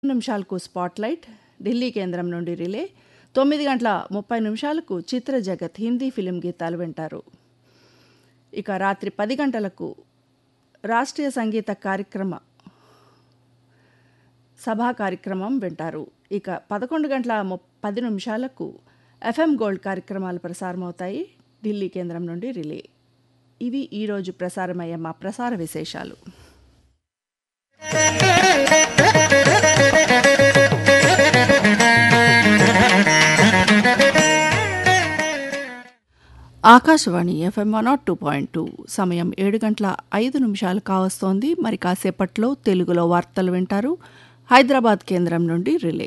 నిమిషాలకు స్పాట్లైట్ ఢిల్లీ కేంద్రం నుండి రిలే తొమ్మిది గంటల ముప్పై నిమిషాలకు చిత్ర జగత్ హిందీ ఫిలిం గీతాలు వింటారు ఇక రాత్రి పది గంటలకు రాష్ట్రీయ సంగీత కార్యక్రమ సభా కార్యక్రమం వింటారు ఇక పదకొండు గంటల ము పది నిమిషాలకు ఎఫ్ఎం గోల్డ్ కార్యక్రమాలు ప్రసారమవుతాయి ఢిల్లీ కేంద్రం నుండి రిలే ఇవి ఈరోజు ప్రసారమయ్యే మా ప్రసార విశేషాలు Akashvani FM one naught two point two సమయం ఏడు గంటల ఐదు నిమిషాలు కావస్తోంది మరి కాసేపట్లో తెలుగులో వార్తలు వింటారు హైదరాబాద్ కేంద్రం నుండి రిలే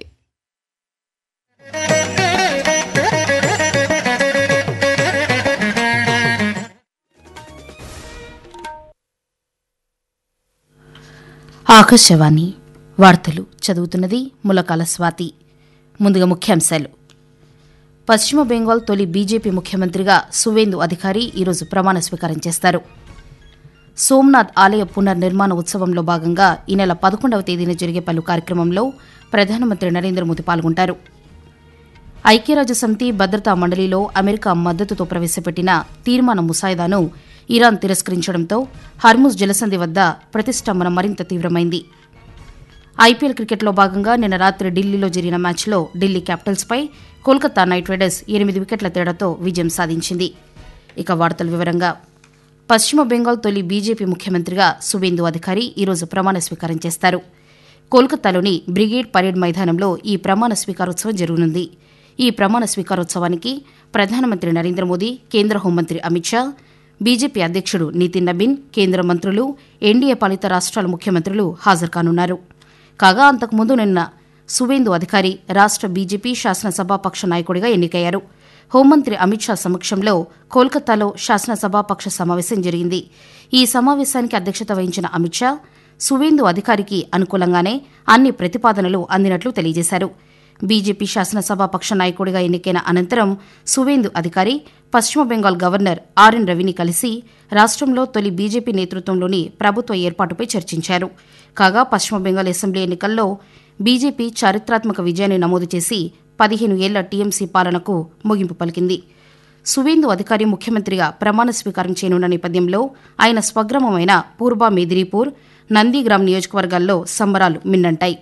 ఆకాశవాణి వార్తలు చదువుతున్నది ములకాల స్వాతి ముందుగా ముఖ్యాంశాలు పశ్చిమ బెంగాల్ తొలి బీజేపీ ముఖ్యమంత్రిగా సువేందు అధికారి ఈరోజు ప్రమాణ స్వీకారం చేస్తారు సోమ్నాథ్ ఆలయ పునర్నిర్మాణ ఉత్సవంలో భాగంగా ఈ నెల పదకొండవ తేదీన జరిగే పలు కార్యక్రమంలో ప్రధానమంత్రి నరేంద్ర మోదీ పాల్గొంటారు ఐక్యరాజ్య సమితి భద్రతా మండలిలో అమెరికా మద్దతుతో ప్రవేశపెట్టిన తీర్మాన ముసాయిదాను ఇరాన్ తిరస్కరించడంతో హర్ముజ్ జలసంధి వద్ద ప్రతిష్టంభన మరింత తీవ్రమైంది ఐపీఎల్ క్రికెట్లో భాగంగా నిన్న రాత్రి ఢిల్లీలో జరిగిన మ్యాచ్లో ఢిల్లీ క్యాపిటల్స్పై కోల్కతా నైట్ రైడర్స్ ఎనిమిది వికెట్ల తేడాతో విజయం సాధించింది ఇక వార్తల వివరంగా పశ్చిమ బెంగాల్ తొలి బీజేపీ ముఖ్యమంత్రిగా సువేందు అధికారి ఈరోజు ప్రమాణ స్వీకారం చేస్తారు కోల్కతాలోని బ్రిగేడ్ పరేడ్ మైదానంలో ఈ ప్రమాణ స్వీకారోత్సవం జరగనుంది ఈ ప్రమాణ స్వీకారోత్సవానికి ప్రధానమంత్రి నరేంద్ర మోదీ కేంద్ర హోంమంత్రి అమిత్ షా బీజేపీ అధ్యక్షుడు నితిన్ నబీన్ కేంద్ర మంత్రులు ఎన్డీఏ పాలిత రాష్ట్రాల ముఖ్యమంత్రులు హాజరు కానున్నారు కాగా అంతకుముందు నిన్న సువేందు అధికారి రాష్ట్ర బీజేపీ శాసనసభాపక్ష నాయకుడిగా ఎన్నికయ్యారు హోంమంత్రి అమిత్ షా సమక్షంలో కోల్కతాలో శాసనసభాపక్ష సమావేశం జరిగింది ఈ సమావేశానికి అధ్యక్షత వహించిన అమిత్ షా సువేందు అధికారికి అనుకూలంగానే అన్ని ప్రతిపాదనలు అందినట్లు తెలియజేశారు బీజేపీ శాసనసభాపక్ష నాయకుడిగా ఎన్నికైన అనంతరం సువేందు అధికారి పశ్చిమ బెంగాల్ గవర్నర్ ఆర్ఎన్ రవిని కలిసి రాష్ట్రంలో తొలి బీజేపీ నేతృత్వంలోని ప్రభుత్వ ఏర్పాటుపై చర్చించారు కాగా పశ్చిమ బెంగాల్ అసెంబ్లీ ఎన్నికల్లో బీజేపీ చారిత్రాత్మక విజయాన్ని నమోదు చేసి పదిహేను ఏళ్ల టీఎంసీ పాలనకు ముగింపు పలికింది సువేందు అధికారి ముఖ్యమంత్రిగా ప్రమాణ స్వీకారం చేయనున్న నేపథ్యంలో ఆయన స్వగ్రామమైన పూర్వ మేదిరీపూర్ నందిగ్రామ్ నియోజకవర్గాల్లో సంబరాలు మిన్నంటాయి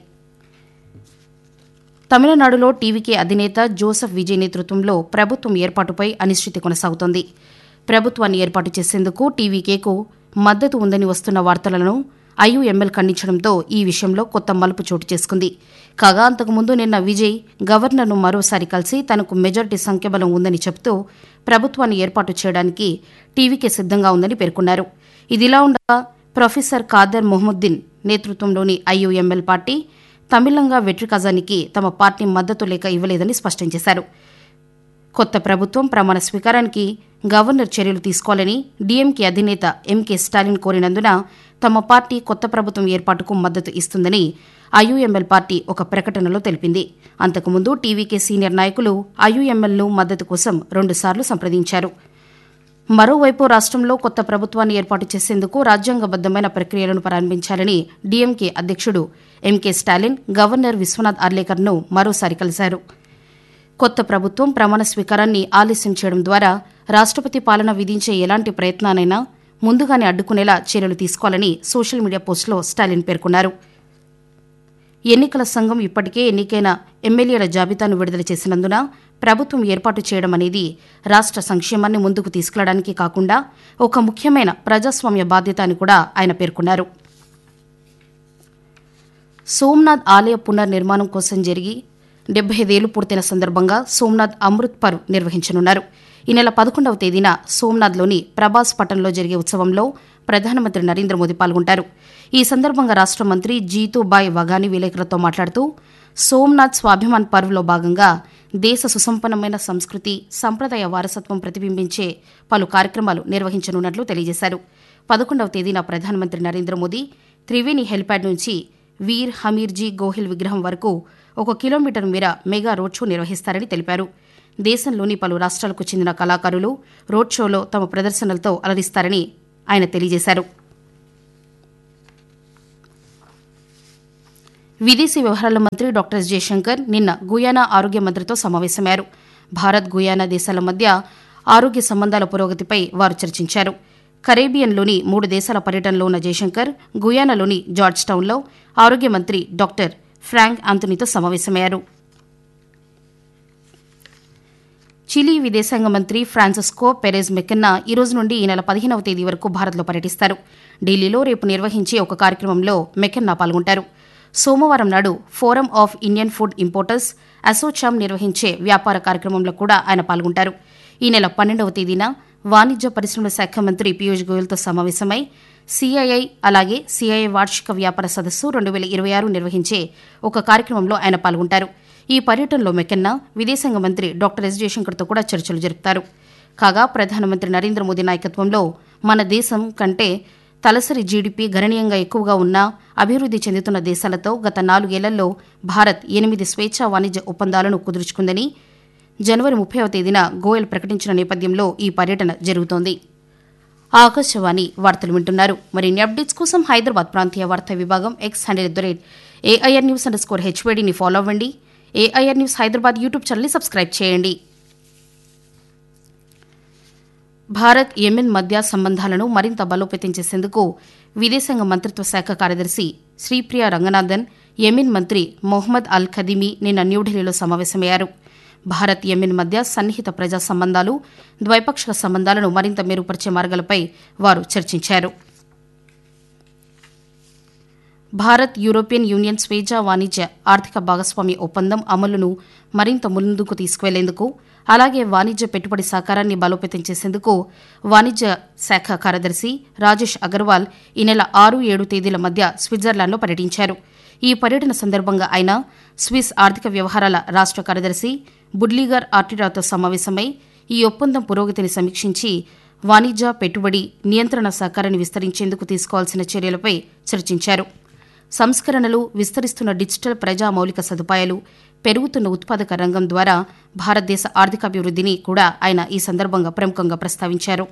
తమిళనాడులో టీవీకే అధినేత జోసెఫ్ విజయ్ నేతృత్వంలో ప్రభుత్వం ఏర్పాటుపై అనిశ్చితి కొనసాగుతోంది ప్రభుత్వాన్ని ఏర్పాటు చేసేందుకు టీవీకేకు మద్దతు ఉందని వస్తున్న వార్తలను ఐయుఎంఎల్ ఖండించడంతో ఈ విషయంలో కొత్త మలుపు చోటు చేసుకుంది కాగా అంతకుముందు నిన్న విజయ్ గవర్నర్ను మరోసారి కలిసి తనకు మెజార్టీ సంఖ్యాబలం ఉందని చెబుతూ ప్రభుత్వాన్ని ఏర్పాటు చేయడానికి టీవీకే సిద్దంగా ఉందని పేర్కొన్నారు ఇదిలా ఉండగా ప్రొఫెసర్ ఖాదర్ మొహమ్మద్దీన్ నేతృత్వంలోని ఐయుఎంఎల్ పార్టీ తమిళంగా వెట్రి ఖజానికి తమ పార్టీ మద్దతు లేక ఇవ్వలేదని స్పష్టం చేశారు కొత్త ప్రభుత్వం ప్రమాణ స్వీకారానికి గవర్నర్ చర్యలు తీసుకోవాలని డీఎంకే అధినేత ఎంకే స్టాలిన్ కోరినందున తమ పార్టీ కొత్త ప్రభుత్వం ఏర్పాటుకు మద్దతు ఇస్తుందని ఐయుఎంఎల్ పార్టీ ఒక ప్రకటనలో తెలిపింది అంతకుముందు టీవీకే సీనియర్ నాయకులు ఐయుఎంఎల్ను మద్దతు కోసం రెండుసార్లు సంప్రదించారు మరోవైపు రాష్ట్రంలో కొత్త ప్రభుత్వాన్ని ఏర్పాటు చేసేందుకు రాజ్యాంగబద్దమైన ప్రక్రియలను ప్రారంభించాలని డీఎంకే అధ్యక్షుడు ఎంకే స్టాలిన్ గవర్నర్ విశ్వనాథ్ అర్లేకర్ను మరోసారి కలిశారు కొత్త ప్రభుత్వం ప్రమాణ స్వీకారాన్ని ఆలస్యం చేయడం ద్వారా రాష్ట్రపతి పాలన విధించే ఎలాంటి ప్రయత్నానైనా ముందుగానే అడ్డుకునేలా చర్యలు తీసుకోవాలని సోషల్ మీడియా పోస్టులో స్టాలిన్ పేర్కొన్నారు ఎన్నికల సంఘం ఇప్పటికే ఎన్నికైన ఎమ్మెల్యేల జాబితాను విడుదల చేసినందున ప్రభుత్వం ఏర్పాటు చేయడం అనేది రాష్ట్ర సంక్షేమాన్ని ముందుకు తీసుకెళ్లడానికి కాకుండా ఒక ముఖ్యమైన ప్రజాస్వామ్య బాధ్యత అని కూడా ఆయన పేర్కొన్నారు సోమ్నాథ్ ఆలయ పునర్నిర్మాణం కోసం జరిగి డెబ్బై ఐదేళ్లు పూర్తయిన సందర్భంగా సోమ్నాథ్ అమృత్ పర్వ్ నిర్వహించనున్నారు ఈ నెల పదకొండవ తేదీన సోమ్నాథ్లోని ప్రభాస్ పట్టణంలో జరిగే ఉత్సవంలో ప్రధానమంత్రి నరేంద్ర మోదీ పాల్గొంటారు ఈ సందర్భంగా రాష్ట్ర మంత్రి జీతుబాయ్ వగాని విలేకరులతో మాట్లాడుతూ సోమ్నాథ్ స్వాభిమాన్ పర్వ్లో భాగంగా దేశ సుసంపన్నమైన సంస్కృతి సంప్రదాయ వారసత్వం ప్రతిబింబించే పలు కార్యక్రమాలు నిర్వహించనున్నట్లు తెలియజేశారు పదకొండవ తేదీన ప్రధానమంత్రి నరేంద్ర మోదీ త్రివేణి హెలిప్యాడ్ నుంచి వీర్ హమీర్జీ గోహిల్ విగ్రహం వరకు ఒక కిలోమీటర్ మేర మెగా రోడ్ షో నిర్వహిస్తారని తెలిపారు దేశంలోని పలు రాష్ట్రాలకు చెందిన కళాకారులు రోడ్ షోలో తమ ప్రదర్శనలతో అలరిస్తారని ఆయన తెలియజేశారు విదేశీ వ్యవహారాల మంత్రి డాక్టర్ ఎస్ జయశంకర్ నిన్న గుయానా ఆరోగ్య మంత్రితో సమావేశమయ్యారు భారత్ గుయానా దేశాల మధ్య ఆరోగ్య సంబంధాల పురోగతిపై వారు చర్చించారు కరేబియన్లోని మూడు దేశాల పర్యటనలో ఉన్న జయశంకర్ గుయానాలోని జార్జ్ టౌన్లో ఆరోగ్య మంత్రి డాక్టర్ ఫ్రాంక్ ఆంథనీతో సమావేశమయ్యారు చిలీ విదేశాంగ మంత్రి ఫ్రాన్సిస్కో పెరెజ్ మెకెన్నా ఈ రోజు నుండి ఈ నెల పదిహేనవ తేదీ వరకు భారత్లో పర్యటిస్తారు ఢిల్లీలో రేపు నిర్వహించే ఒక కార్యక్రమంలో మెకెన్నా పాల్గొంటారు సోమవారం నాడు forum of Indian food importers ASSOCHAM నిర్వహించే వ్యాపార కార్యక్రమంలో కూడా ఆయన పాల్గొంటారు ఈ నెల పన్నెండవ తేదీన వాణిజ్య పరిశ్రమల శాఖ మంత్రి పీయూష్ గోయల్తో సమావేశమై సిఐఐ అలాగే సిఐఐ వార్షిక వ్యాపార సదస్సు రెండు వేల ఇరవై ఆరు నిర్వహించే ఒక కార్యక్రమంలో ఆయన పాల్గొంటారు ఈ పర్యటనలో మెకెన్నా విదేశాంగ మంత్రి డాక్టర్ ఎస్ జయశంకర్తో కూడా చర్చలు జరుపుతారు కాగా ప్రధానమంత్రి నరేంద్ర మోదీ నాయకత్వంలో మన దేశం కంటే తలసరి జీడీపీ గణనీయంగా ఎక్కువగా ఉన్న అభివృద్ది చెందుతున్న దేశాలతో గత నాలుగేళ్లలో భారత్ ఎనిమిది స్వేచ్ఛా వాణిజ్య ఒప్పందాలను కుదుర్చుకుందని జనవరి ముప్పైవ తేదీన గోయల్ ప్రకటించిన నేపథ్యంలో ఈ పర్యటన జరుగుతోంది ఆకాశవాణి వార్తలు వింటున్నారు మరిన్ని అప్డేట్స్ కోసం హైదరాబాద్ ప్రాంతీయ వార్తా విభాగం X hundred at the rate AIR news under score హెచ్వేడిని ఫాలో అవ్వండి ఏఐఆర్ న్యూస్ హైదరాబాద్ యూట్యూబ్ ఛానల్ని సబ్స్క్రైబ్ చేయండి భారత్ యెమెన్ మధ్య సంబంధాలను మరింత బలోపేతం చేసేందుకు విదేశాంగ మంత్రిత్వ శాఖ కార్యదర్శి శ్రీప్రియ రంగనాథన్ యెమెన్ మంత్రి మొహమ్మద్ అల్ ఖదీమీ నిన్న న్యూఢిల్లీలో సమావేశమయ్యారు భారత్ యెమెన్ మధ్య సన్నిహిత ప్రజా సంబంధాలు ద్వైపాక్షిక సంబంధాలను మరింత మెరుగుపరిచే మార్గాలపై వారు చర్చించారు భారత్ యూరోపియన్ యూనియన్ స్వేచ్ఛా వాణిజ్య ఆర్థిక భాగస్వామ్య ఒప్పందం అమలును మరింత ముందుకు తీసుకువెళ్లేందుకు అలాగే వాణిజ్య పెట్టుబడి సహకారాన్ని బలోపేతం చేసేందుకు వాణిజ్య శాఖ కార్యదర్శి రాజేష్ అగర్వాల్ ఈ నెల ఆరు ఏడు తేదీల మధ్య స్విట్జర్లాండ్లో పర్యటించారు ఈ పర్యటన సందర్భంగా ఆయన స్విస్ ఆర్థిక వ్యవహారాల రాష్ట కార్యదర్శి బుడ్లీగర్ ఆర్టిరాతో సమావేశమై ఈ ఒప్పందం పురోగతిని సమీక్షించి వాణిజ్య పెట్టుబడి నియంత్రణ సహకారాన్ని విస్తరించేందుకు తీసుకోవాల్సిన చర్యలపై చర్చించారు సంస్కరణలు విస్తరిస్తున్న డిజిటల్ ప్రజా మౌలిక సదుపాయాలు పెరుగుతున్న ఉత్పాదక రంగం ద్వారా భారతదేశ ఆర్థికాభివృద్ధిని కూడా ఆయన ఈ సందర్భంగా ప్రముఖంగా ప్రస్తావించారు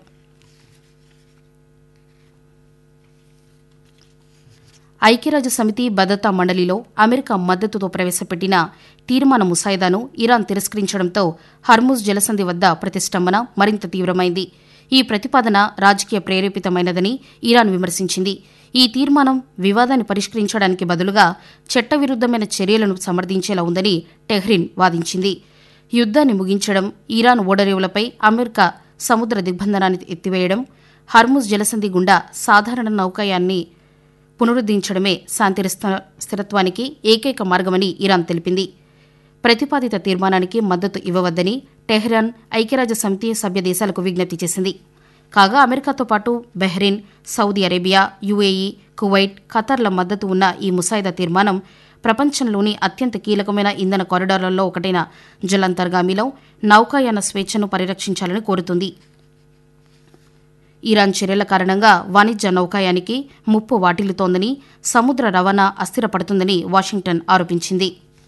ఐక్యరాజ్య సమితి భద్రతా మండలిలో అమెరికా మద్దతుతో ప్రవేశపెట్టిన తీర్మాన ముసాయిదాను ఇరాన్ తిరస్కరించడంతో హర్ముజ్ జలసంధి వద్ద ప్రతిష్టంభన మరింత తీవ్రమైంది ఈ ప్రతిపాదన రాజకీయ ప్రేరేపితమైనదని ఇరాన్ విమర్శించింది ఈ తీర్మానం వివాదాన్ని పరిష్కరించడానికి బదులుగా చట్టవిరుద్దమైన చర్యలను సమర్థించేలా ఉందని టెహ్రిన్ వాదించింది యుద్దాన్ని ముగించడం ఇరాన్ ఓడరేవులపై అమెరికా సముద్ర దిగ్బంధనాన్ని ఎత్తివేయడం హర్ముజ్ జలసంధి గుండా సాధారణ నౌకాయాన్ని పునరుద్దరించడమే శాంతి స్థిరత్వానికి ఏకైక మార్గమని ఇరాన్ తెలిపింది ప్రతిపాదిత తీర్మానానికి మద్దతు ఇవ్వవద్దని టెహ్రాన్ ఐక్యరాజ్య సమితి సభ్య దేశాలకు విజ్ఞప్తి చేసింది కాగా అమెరికాతో పాటు Bahrain Saudi Arabia UAE Kuwait ఖతార్ల మద్దతు ఉన్న ఈ ముసాయిదా తీర్మానం ప్రపంచంలోని అత్యంత కీలకమైన ఇంధన కారిడార్లలో ఒకటైన జలంతర్గామిలో నౌకాయాన స్వేచ్ఛను పరిరక్షించాలని కోరుతుంది ఇరాన్ చర్యల కారణంగా వాణిజ్య నౌకాయానికి ముప్పు వాటిల్లుతోందని సముద్ర రవాణా అస్థిరపడుతుందని వాషింగ్టన్ ఆరోపించింది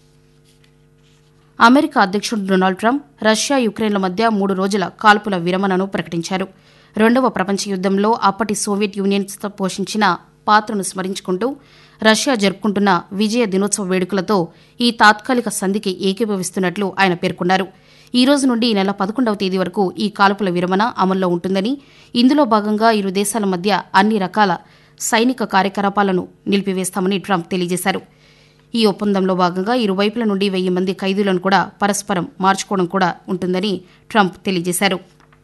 అమెరికా అధ్యక్షుడు డొనాల్డ్ ట్రంప్ రష్యా యుక్రెయిన్ల మధ్య మూడు రోజుల కాల్పుల విరమణను ప్రకటించారు రెండవ ప్రపంచ యుద్దంలో అప్పటి సోవియట్ యూనియన్ పోషించిన పాత్రను స్మరించుకుంటూ రష్యా జరుపుకుంటున్న విజయ దినోత్సవ వేడుకలతో ఈ తాత్కాలిక సంధికి ఏకీభవిస్తున్నట్లు ఆయన పేర్కొన్నారు ఈ రోజు నుండి ఈ నెల పదకొండవ తేదీ వరకు ఈ కాల్పుల విరమణ అమల్లో ఉంటుందని ఇందులో భాగంగా ఇరు దేశాల మధ్య అన్ని రకాల సైనిక కార్యకలాపాలను నిలిపివేస్తామని ట్రంప్ తెలియజేశారు ఈ ఒప్పందంలో భాగంగా ఇరువైపుల నుండి వెయ్యి మంది ఖైదీలను కూడా పరస్పరం మార్చుకోవడం కూడా ఉంటుందని ట్రంప్ తెలియజేశారు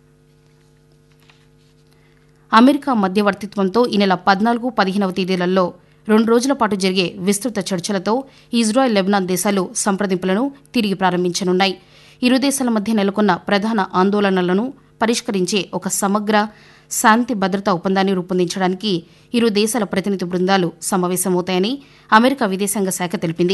అమెరికా మధ్యవర్తిత్వంతో ఈ నెల పద్నాలుగు పదిహేనవ తేదీలలో రెండు రోజుల పాటు జరిగే విస్తృత చర్చలతో ఇజ్రాయెల్ లెబనాన్ దేశాలు సంప్రదింపులను తిరిగి ప్రారంభించనున్నాయి ఇరు దేశాల మధ్య నెలకొన్న ప్రధాన ఆందోళనలను పరిష్కరించే ఒక సమగ్ర శాంతి భద్రతా ఒప్పందాన్ని రూపొందించడానికి ఇరు దేశాల ప్రతినిధి బృందాలు సమావేశమవుతాయని అమెరికా విదేశాంగ శాఖ తెలిపింది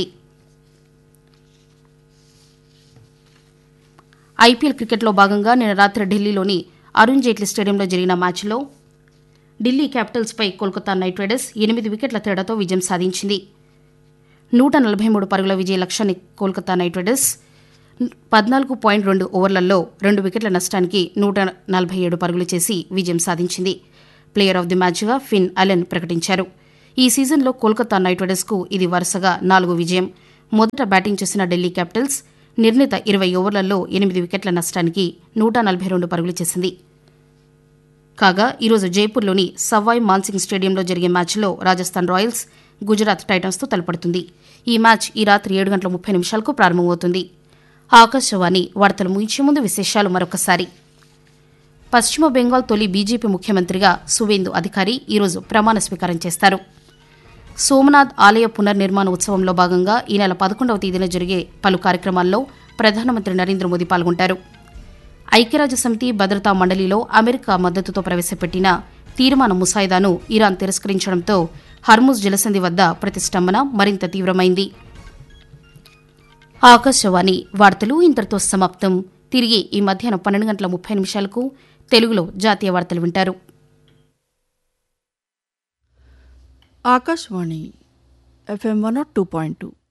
ఐపీఎల్ క్రికెట్లో భాగంగా నిన్న రాత్రి ఢిల్లీలోని అరుణ్ జైట్లీ స్టేడియంలో జరిగిన మ్యాచ్లో ఢిల్లీ క్యాపిటల్స్పై కోల్కతా నైట్ రైడర్స్ ఎనిమిది వికెట్ల తేడాతో విజయం సాధించింది నూట నలభై మూడు పరుగుల విజయ లక్ష్యాన్ని కోల్కతా నైట్ రైడర్స్ పద్నాలుగు పాయింట్ రెండు ఓవర్లలో రెండు వికెట్ల నష్టానికి నూట నలభై ఏడు పరుగులు చేసి విజయం సాధించింది ప్లేయర్ ఆఫ్ ది మ్యాచ్గా ఫిన్ అలెన్ ప్రకటించారు ఈ సీజన్లో కోల్కతా నైట్ రైడర్స్కు ఇది వరుసగా నాలుగో విజయం మొదట బ్యాటింగ్ చేసిన ఢిల్లీ క్యాపిటల్స్ నిర్ణీత ఇరవై ఓవర్లలో ఎనిమిది వికెట్ల నష్టానికి నూట నలభై రెండు పరుగులు చేసింది కాగా ఈరోజు జైపూర్లోని సవాయ్ మాన్సింగ్ స్టేడియంలో జరిగే మ్యాచ్లో రాజస్థాన్ రాయల్స్ గుజరాత్ టైటన్స్తో తలపడుతుంది ఈ మ్యాచ్ ఈ రాత్రి ఏడు గంటల ముప్పై నిమిషాలకు ప్రారంభమవుతుంది ఆకాశవాణి వార్తలు ముగించే ముందు విశేషాలు మరొకసారి పశ్చిమ బెంగాల్ తొలి బీజేపీ ముఖ్యమంత్రిగా సువేందు అధికారి ఈరోజు ప్రమాణ స్వీకారం చేస్తారు సోమనాథ్ ఆలయ పునర్నిర్మాణ ఉత్సవంలో భాగంగా ఈ నెల పదకొండవ తేదీన జరిగే పలు కార్యక్రమాల్లో ప్రధానమంత్రి నరేంద్ర మోదీ పాల్గొంటారు ఐక్యరాజ్య సమితి భద్రతా మండలిలో అమెరికా మద్దతుతో ప్రవేశపెట్టిన తీర్మాన ముసాయిదాను ఇరాన్ తిరస్కరించడంతో హర్ముజ్ జలసంధి వద్ద ప్రతిష్టంభన మరింత తీవ్రమైంది ఆకాశవాణి వార్తలు ఇంతటితో సమాప్తం తిరిగి ఈ మధ్యాహ్నం పన్నెండు గంటల ముప్పై నిమిషాలకు తెలుగులో జాతీయ వార్తలు వింటారు Akashvani FM one naught two point two